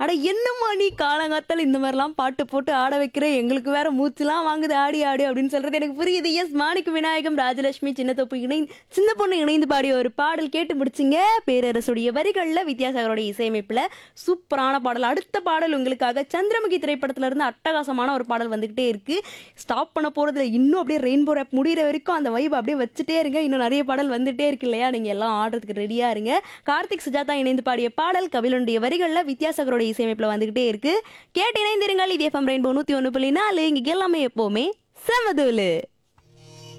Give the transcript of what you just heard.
அட என்னம்மா நீ காலங்காத்தால இந்த மாதிரிலாம் பாட்டு போட்டு ஆட வைக்கிற எங்களுக்கு வேற மூச்சுலாம் வாங்குது ஆடி ஆடி அப்படின்னு சொல்றது எனக்கு புரியுது எஸ் மாணிக்க விநாயகம் ராஜலட்சுமி சின்னத்தொப்பு இணை சின்ன பொண்ணு இணைந்து பாடிய ஒரு பாடல் கேட்டு முடிச்சிங்க பேரரசுடைய வரிகள்ல வித்யாசாகரோட இசையமைப்புல சூப்பரான பாடல் அடுத்த பாடல் உங்களுக்காக சந்திரமுகி திரைப்படத்துல இருந்து அட்டகாசமான ஒரு பாடல் வந்துகிட்டே இருக்கு ஸ்டாப் பண்ண போறதுல இன்னும் அப்படியே ரெயின்போ ரேப் முடியிற வரைக்கும் அந்த வைப் அப்படியே வச்சுட்டே இருங்க இன்னும் நிறைய பாடல் வந்துட்டே இருக்கு இல்லையா நீங்க எல்லாம் ஆடுறதுக்கு ரெடியா இருங்க கார்த்திக் சுஜாதா இணைந்து பாடிய பாடல் கபிலனுடைய வரிகள்ல வித்யாசாகரோட இசையமைப்புல வந்துகிட்டே இருக்கு கேட்டு இணைந்திருங்கள் இது எஃப்எம் ரெயின்போ நூத்தி ஒன்று புள்ளி நாலு இங்க எல்லாமே எப்பவுமே செமதூலு